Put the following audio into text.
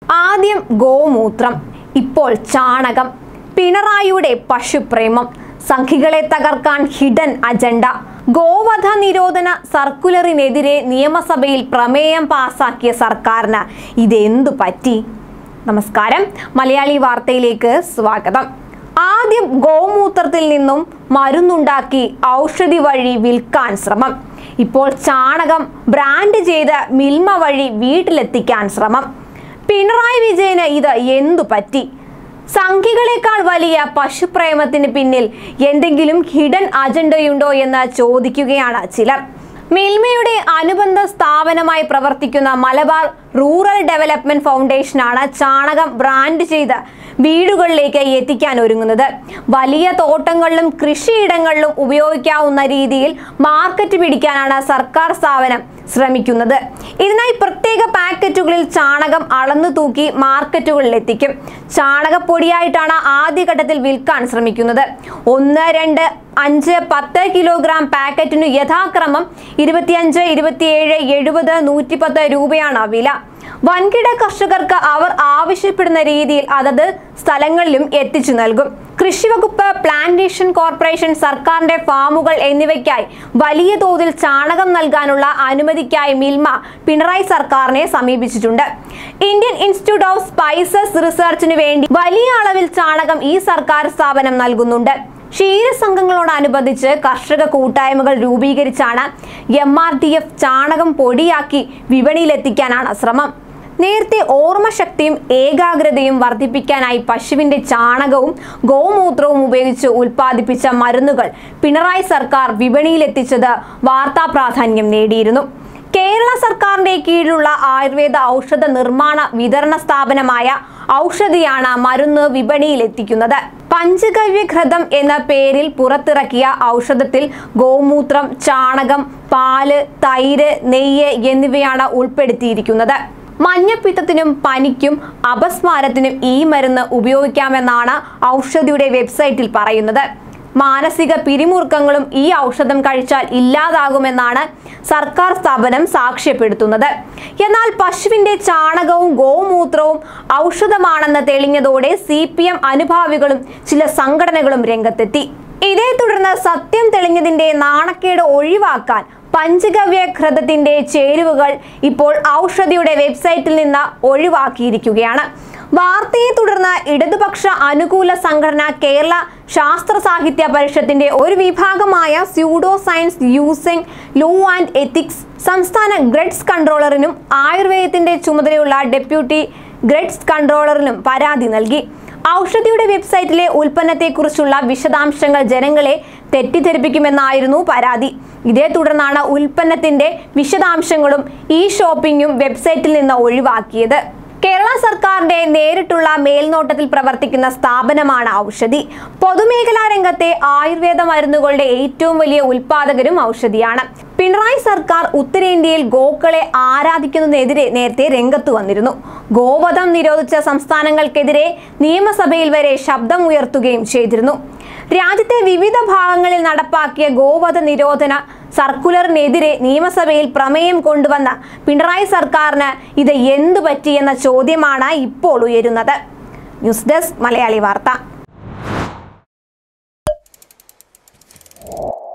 ആദ്യം ഗോമൂത്രം ഇപ്പോൾ ചാണകം പിണറായിയുടെ പശുപ്രേമം സംഘികളെ തകർക്കാൻ ഹിഡൻ അജണ്ട ഗോവധ നിരോധന സർക്കുലറിനെതിരെ നിയമസഭയിൽ പ്രമേയം പാസാക്കിയ സർക്കാരിന് ഇതെന്തു പറ്റി നമസ്കാരം മലയാളി വാർത്തയിലേക്ക് സ്വാഗതം ആദ്യം ഗോമൂത്രത്തിൽ നിന്നും മരുന്നുണ്ടാക്കി ഔഷധി വഴി വിൽക്കാൻ ശ്രമം ഇപ്പോൾ ചാണകം ബ്രാൻഡ് ചെയ്ത് മിൽമ വഴി വീട്ടിലെത്തിക്കാൻ ശ്രമം പിണറായി വിജയന് ഇത് എന്തു പറ്റി സംഖ്യകളെക്കാൾ വലിയ പശുപ്രേമത്തിന് പിന്നിൽ എന്തെങ്കിലും ഹിഡൻ അജണ്ടയുണ്ടോ എന്ന് ചോദിക്കുകയാണ് ചിലർ മിൽമയുടെ അനുബന്ധ സ്ഥാപനമായി പ്രവർത്തിക്കുന്ന മലബാർ റൂറൽ ഡെവലപ്മെന്റ് ഫൗണ്ടേഷനാണ് ചാണകം ബ്രാൻഡ് ചെയ്ത് വീടുകളിലേക്ക് എത്തിക്കാൻ ഒരുങ്ങുന്നത് വലിയ തോട്ടങ്ങളിലും കൃഷിയിടങ്ങളിലും ഉപയോഗിക്കാവുന്ന രീതിയിൽ മാർക്കറ്റ് പിടിക്കാനാണ് സർക്കാർ സ്ഥാപനം ശ്രമിക്കുന്നത് ഇതിനായി പ്രത്യേക പാക്കറ്റുകളിൽ ചാണകം അളന്നു തൂക്കി മാർക്കറ്റുകളിൽ എത്തിക്കും ചാണകപ്പൊടിയായിട്ടാണ് ആദ്യഘട്ടത്തിൽ വിൽക്കാൻ ശ്രമിക്കുന്നത് ഒന്ന് രണ്ട് അഞ്ച് പത്ത് കിലോഗ്രാം പാക്കറ്റിന് യഥാക്രമം ഇരുപത്തിയഞ്ച് ഇരുപത്തിയേഴ് എഴുപത് നൂറ്റിപ്പത്ത് രൂപയാണ് വില വൻകിട കർഷകർക്ക് അവർ ആവശ്യപ്പെടുന്ന രീതിയിൽ അതത് സ്ഥലങ്ങളിലും എത്തിച്ചു നൽകും കൃഷിവകുപ്പ് പ്ലാന്റേഷൻ കോർപ്പറേഷൻ സർക്കാരിന്റെ ഫാമുകൾ എന്നിവയ്ക്കായി വലിയ തോതിൽ ചാണകം നൽകാനുള്ള അനുമതിക്കായി മിൽമ പിണറായി സർക്കാരിനെ സമീപിച്ചിട്ടുണ്ട് ഇന്ത്യൻ ഇൻസ്റ്റിറ്റ്യൂട്ട് ഓഫ് സ്പൈസസ് റിസർച്ചിന് വേണ്ടി വലിയ അളവിൽ ചാണകം ഈ സർക്കാർ സ്ഥാപനം നൽകുന്നുണ്ട് ക്ഷീരസംഘങ്ങളോടനുബന്ധിച്ച് കർഷക കൂട്ടായ്മകൾ രൂപീകരിച്ചാണ് എം ആർ ടി എഫ് ചാണകം പൊടിയാക്കി വിപണിയിലെത്തിക്കാനാണ് ശ്രമം നേരത്തെ ഓർമ്മശക്തിയും ഏകാഗ്രതയും വർദ്ധിപ്പിക്കാനായി പശുവിന്റെ ചാണകവും ഗോമൂത്രവും ഉപയോഗിച്ച് ഉൽപ്പാദിപ്പിച്ച മരുന്നുകൾ പിണറായി സർക്കാർ വിപണിയിലെത്തിച്ചത് വാർത്താ പ്രാധാന്യം നേടിയിരുന്നു കേരള സർക്കാരിന്റെ കീഴിലുള്ള ആയുർവേദ ഔഷധ നിർമ്മാണ വിതരണ സ്ഥാപനമായ ഔഷധിയാണ് മരുന്ന് വിപണിയിൽ എത്തിക്കുന്നത് പഞ്ചഗവ്യഘൃതം എന്ന പേരിൽ പുറത്തിറക്കിയ ഔഷധത്തിൽ ഗോമൂത്രം ചാണകം പാല് തൈര് നെയ്യ് എന്നിവയാണ് ഉൾപ്പെടുത്തിയിരിക്കുന്നത് മഞ്ഞപ്പിത്തത്തിനും പനിക്കും അപസ്മാരത്തിനും ഈ മരുന്ന് ഉപയോഗിക്കാമെന്നാണ് ഔഷധിയുടെ വെബ്സൈറ്റിൽ പറയുന്നത് മാനസിക പിരിമുറുക്കങ്ങളും ഈ ഔഷധം കഴിച്ചാൽ ഇല്ലാതാകുമെന്നാണ് സർക്കാർ സ്ഥാപനം സാക്ഷ്യപ്പെടുത്തുന്നത് എന്നാൽ പശുവിന്റെ ചാണകവും ഗോമൂത്രവും ഔഷധമാണെന്ന് തെളിഞ്ഞതോടെ സി പി എം അനുഭാവികളും ചില സംഘടനകളും രംഗത്തെത്തി ഇതേ തുടർന്ന് സത്യം തെളിഞ്ഞതിന്റെ നാണക്കേട് ഒഴിവാക്കാൻ പഞ്ചഗവ്യഘൃതത്തിന്റെ ചേരുവകൾ ഇപ്പോൾ ഔഷധിയുടെ വെബ്സൈറ്റിൽ നിന്ന് ഒഴിവാക്കിയിരിക്കുകയാണ് വാർത്തയെ തുടർന്ന് ഇടതുപക്ഷ അനുകൂല സംഘടന കേരള ശാസ്ത്ര സാഹിത്യ പരിഷത്തിന്റെ ഒരു വിഭാഗമായ pseudo science using law and ethics സംസ്ഥാന ഗ്രഡ്സ് കൺട്രോളറിനും ആയുർവേദത്തിന്റെ ചുമതലയുള്ള ഡെപ്യൂട്ടി ഗ്രഡ്സ് കൺട്രോളറിനും പരാതി നൽകി ഔഷധിയുടെ വെബ്സൈറ്റിലെ ഉൽപ്പന്നത്തെക്കുറിച്ചുള്ള വിശദാംശങ്ങൾ ജനങ്ങളെ തെറ്റിദ്ധരിപ്പിക്കുമെന്നായിരുന്നു പരാതി ഇതേ തുടർന്നാണ് ഉൽപ്പന്നത്തിന്റെ വിശദാംശങ്ങളും ഈ ഷോപ്പിംഗും വെബ്സൈറ്റിൽ നിന്ന് ഒഴിവാക്കിയത് കേരള സർക്കാരിന്റെ നേരിട്ടുള്ള മേൽനോട്ടത്തിൽ പ്രവർത്തിക്കുന്ന സ്ഥാപനമാണ് ഔഷധി പൊതുമേഖലാ രംഗത്തെ ആയുർവേദ മരുന്നുകളുടെ ഏറ്റവും വലിയ ഉൽപാദകരും ഔഷധിയാണ് പിണറായി സർക്കാർ ഉത്തരേന്ത്യയിൽ ഗോക്കളെ ആരാധിക്കുന്നതിനെതിരെ നേരത്തെ രംഗത്തു വന്നിരുന്നു ഗോവധം നിരോധിച്ച സംസ്ഥാനങ്ങൾക്കെതിരെ നിയമസഭയിൽ വരെ ശബ്ദം ഉയർത്തുകയും ചെയ്തിരുന്നു രാജ്യത്തെ വിവിധ ഭാഗങ്ങളിൽ നടപ്പാക്കിയ ഗോവധ നിരോധന സർക്കുലറിനെതിരെ നിയമസഭയിൽ പ്രമേയം കൊണ്ടുവന്ന പിണറായി സർക്കാരിന് ഇത് എന്തു പറ്റി എന്ന ചോദ്യമാണ് ഇപ്പോൾ ഉയരുന്നത് ന്യൂസ് ഡെസ്ക് മലയാളി വാർത്ത